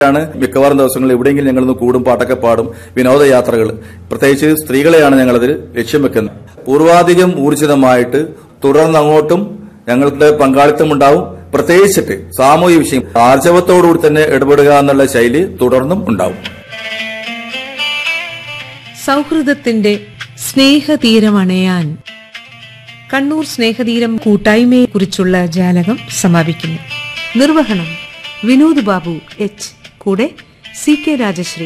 ആണ് മിക്കവാറും ദിവസങ്ങളിൽ എവിടെയെങ്കിലും ഞങ്ങളൊന്ന് കൂടും പാട്ടൊക്കെ പാടും വിനോദയാത്രകൾ പ്രത്യേകിച്ച് സ്ത്രീകളെയാണ് ഞങ്ങളതിൽ ലക്ഷ്യം വെക്കുന്നത് പൂർവാധികം ഊർജിതമായിട്ട് തുടർന്നങ്ങോട്ടും ഞങ്ങളുടെ പങ്കാളിത്തം ഉണ്ടാവും പ്രത്യേകിച്ചിട്ട് സാമൂഹ്യ വിഷയം ആർജവത്തോടുകൂടി തന്നെ ഇടപെടുക എന്നുള്ള ശൈലി തുടർന്നും ഉണ്ടാവും സൗഹൃദത്തിന്റെ സ്നേഹതീരമണയാൻ കണ്ണൂർ സ്നേഹതീരം കൂട്ടായ്മയെക്കുറിച്ചുള്ള ജാലകം സമാപിക്കുന്നു നിർവഹണം വിനോദ് ബാബു എച്ച് കൂടെ C K Rajasree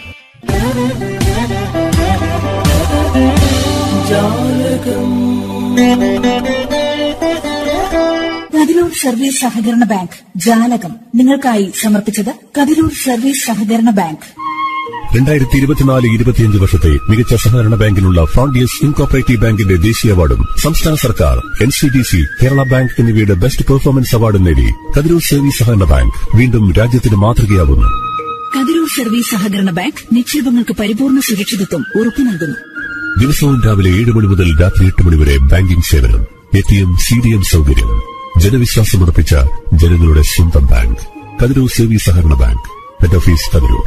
Kathirur service സഹകരണ ബാങ്ക് ജാലകം നിങ്ങൾക്കായി സമർപ്പിച്ചത് കതിരൂർ സർവീസ് സഹകരണ ബാങ്ക് രണ്ടായിരത്തി ഇരുപത്തിനാല് ഇരുപത്തിയഞ്ച് വർഷത്തെ മികച്ച സഹകരണ ബാങ്കിനുള്ള ഫ്രോണ്ടിയസ് ഇൻകോപ്പറേറ്റീവ് ബാങ്കിന്റെ ദേശീയ അവാർഡും സംസ്ഥാന സർക്കാർ N C D C Kerala bank എന്നിവയുടെ ബെസ്റ്റ് പെർഫോമൻസ് അവാർഡും നേടി കതിരൂർ സർവീസ് സഹകരണ ബാങ്ക് വീണ്ടും രാജ്യത്തിന് മാതൃകയാവുന്നു കതിരൂർ സർവീസ് സഹകരണ ബാങ്ക് നിക്ഷേപങ്ങൾക്ക് പരിപൂർണ സുരക്ഷിതത്വം ഉറപ്പു നൽകുന്നു ദിവസവും രാവിലെ ഏഴ് മണി മുതൽ രാത്രി എട്ട് മണി വരെ ബാങ്കിംഗ് സേവനം A T M C D M സൗകര്യം ജനവിശ്വാസമുറപ്പിച്ച ജനങ്ങളുടെ സ്വന്തം ബാങ്ക് കതിരൂർ സർവീസ് സഹകരണ bank head office Kathirur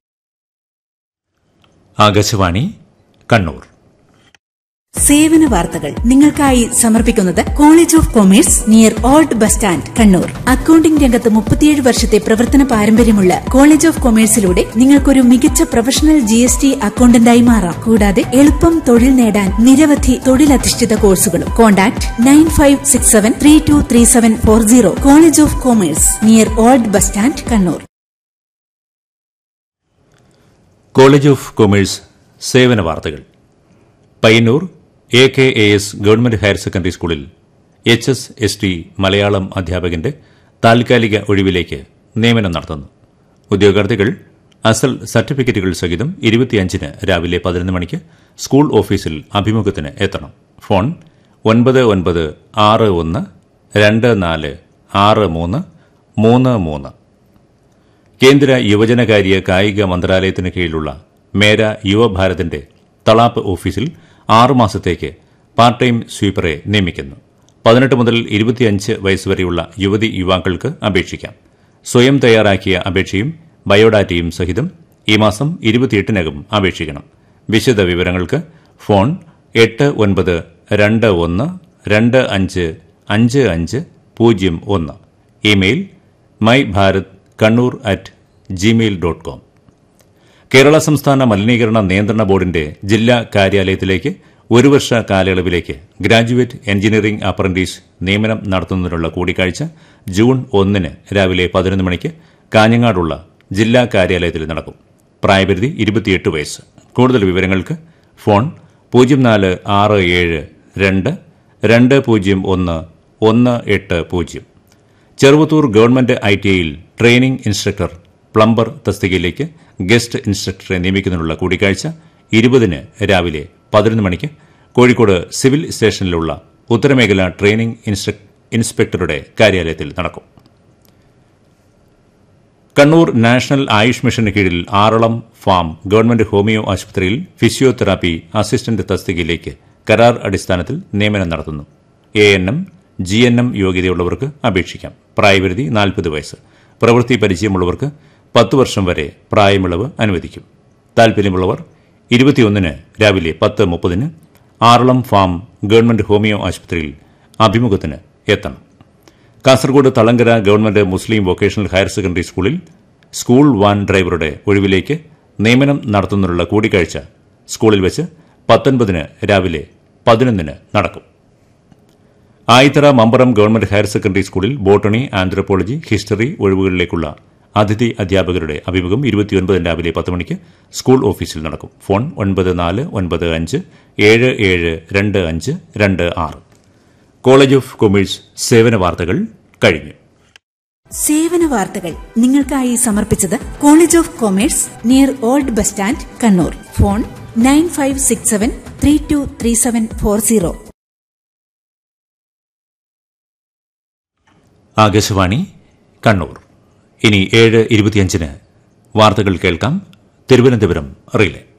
Akashvani Kannur സേവന വാർത്തകൾ നിങ്ങൾക്കായി സമർപ്പിക്കുന്നത് college of commerce near old bus stand Kannur accounting രംഗത്ത് മുപ്പത്തിയേഴ് വർഷത്തെ പ്രവർത്തന പാരമ്പര്യമുള്ള കോളേജ് ഓഫ് കൊമേഴ്സിലൂടെ നിങ്ങൾക്കൊരു മികച്ച പ്രൊഫഷണൽ ജി എസ് ടി അക്കൌണ്ടന്റായി മാറാം കൂടാതെ എളുപ്പം തൊഴിൽ നേടാൻ നിരവധി തൊഴിലധിഷ്ഠിത കോഴ്സുകളും contact nine five six seven three two three seven four zero college of commerce near old bus stand Kannur college of commerce സേവന വാർത്തകൾ Payyanur A K A S government higher secondary സ്കൂളിൽ H S S T Malayalam അധ്യാപകന്റെ താൽക്കാലിക ഒഴിവിലേക്ക് നിയമനം നടത്തുന്നു ഉദ്യോഗാർത്ഥികൾ അസൽ സർട്ടിഫിക്കറ്റുകൾ സഹിതം ഇരുപത്തിയഞ്ചിന് രാവിലെ പതിനൊന്ന് മണിക്ക് സ്കൂൾ ഓഫീസിൽ അഭിമുഖത്തിന് എത്തണം ഫോൺ ഒൻപത് ഒൻപത് ആറ് ഒന്ന് രണ്ട് നാല് ആറ് മൂന്ന് മൂന്ന് മൂന്ന് കേന്ദ്ര യുവജനകാര്യ കായിക മന്ത്രാലയത്തിന് കീഴിലുള്ള മേര യുവഭാരതിന്റെ തളാപ്പ് ഓഫീസിൽ ആറുമാസത്തേക്ക് പാർട്ട് ടൈം സ്വീപ്പറെ നിയമിക്കുന്നു പതിനെട്ട് മുതൽ ഇരുപത്തിയഞ്ച് വയസ്സുവരെയുള്ള യുവതി യുവാക്കൾക്ക് അപേക്ഷിക്കാം സ്വയം തയ്യാറാക്കിയ അപേക്ഷയും ബയോഡാറ്റയും സഹിതം ഈ മാസം ഇരുപത്തിയെട്ടിനകം അപേക്ഷിക്കണം വിശദ വിവരങ്ങൾക്ക് ഫോൺ എട്ട് ഒൻപത് രണ്ട് ഒന്ന് രണ്ട് അഞ്ച് അഞ്ച് അഞ്ച് പൂജ്യം ഒന്ന് email my Bharat Kannur at gmail dot com Kerala സംസ്ഥാന മലിനീകരണ നിയന്ത്രണ ബോർഡിന്റെ ജില്ലാ കാര്യാലയത്തിലേക്ക് ഒരു വർഷ കാലയളവിലേക്ക് ഗ്രാജുവേറ്റ് എഞ്ചിനീയറിംഗ് അപ്രന്റീസ് നിയമനം നടത്തുന്നതിനുള്ള കൂടിക്കാഴ്ച ജൂൺ ഒന്നിന് രാവിലെ പതിനൊന്ന് മണിക്ക് കാഞ്ഞങ്ങാടുള്ള ജില്ലാ കാര്യാലയത്തിൽ നടക്കും പ്രായപരിധി ഇരുപത്തിയെട്ട് വയസ്സ് കൂടുതൽ വിവരങ്ങൾക്ക് ഫോൺ പൂജ്യം നാല് ആറ് ഏഴ് രണ്ട് രണ്ട് പൂജ്യം ഒന്ന് ഒന്ന് എട്ട് പൂജ്യം ചെറുവത്തൂർ ഗവൺമെന്റ് ഐ ടി ഐയിൽ ട്രെയിനിംഗ് ഇൻസ്ട്രക്ടർ പ്ലംബർ തസ്തികയിലേക്ക് ഗസ്റ്റ് ഇൻസ്ട്രക്ടറെ നിയമിക്കുന്നതിനുള്ള കൂടിക്കാഴ്ച ഇരുപതിന് രാവിലെ പതിനൊന്ന് മണിക്ക് കോഴിക്കോട് സിവിൽ സ്റ്റേഷനിലുള്ള ഉത്തരമേഖല ട്രെയിനിംഗ് ഇൻസ്പെക്ടറുടെ കാര്യാലയത്തിൽ നടക്കും കണ്ണൂർ നാഷണൽ ആയുഷ് മിഷന് കീഴിൽ ആറളം ഫാം ഗവൺമെന്റ് ഹോമിയോ ആശുപത്രിയിൽ ഫിസിയോതെറാപ്പി അസിസ്റ്റന്റ് തസ്തികയിലേക്ക് കരാർ അടിസ്ഥാനത്തിൽ നിയമനം നടത്തുന്നു A N M G N M യോഗ്യതയുള്ളവർക്ക് അപേക്ഷിക്കാം പ്രായപരിധി നാൽപ്പത് വയസ്സ് പ്രവൃത്തി പരിചയമുള്ളവർക്ക് പത്ത് വർഷം വരെ പ്രായമിളവ് അനുവദിക്കും താൽപര്യമുള്ളവർ ഇരുപത്തിയൊന്നിന് രാവിലെ പത്ത് മുപ്പതിന് ആറളം ഫാം ഗവൺമെന്റ് ഹോമിയോ ആശുപത്രിയിൽ അഭിമുഖത്തിന് എത്തണം Kasaragod Thalangara government Muslim vocational higher secondary സ്കൂളിൽ സ്കൂൾ വാൻ ഡ്രൈവറുടെ ഒഴിവിലേക്ക് നിയമനം നടത്തുന്നതിനുള്ള കൂടിക്കാഴ്ച സ്കൂളിൽ വെച്ച് പത്തൊൻപതിന് രാവിലെ പതിനൊന്നിന് നടക്കും Ayithara Mambaram government higher secondary സ്കൂളിൽ ബോട്ടണി ആന്ത്രോപോളജി ഹിസ്റ്ററി ഒഴിവുകളിലേക്കുള്ള അതിഥി അധ്യാപകരുടെ അഭിമുഖം ഇരുപത്തിയൊൻപതിന് രാവിലെ പത്ത് മണിക്ക് സ്കൂൾ ഓഫീസിൽ നടക്കും ഫോൺ ഒൻപത് നാല് ഒൻപത് അഞ്ച് ഏഴ് ഏഴ് രണ്ട് അഞ്ച് രണ്ട് ആറ് കോളേജ് ഓഫ് കൊമേഴ്സ് സേവന വാർത്തകൾ കഴിഞ്ഞു സേവന വാർത്തകൾ നിങ്ങൾക്കായി സമർപ്പിച്ചത് college of commerce near old bus stand Kannur phone nine five six seven three two three seven four zero Akashvani Kannur ഇനി ഏഴ് ഇരുപത്തിയഞ്ചിന് വാർത്തകൾ കേൾക്കാം തിരുവനന്തപുരം റിലേ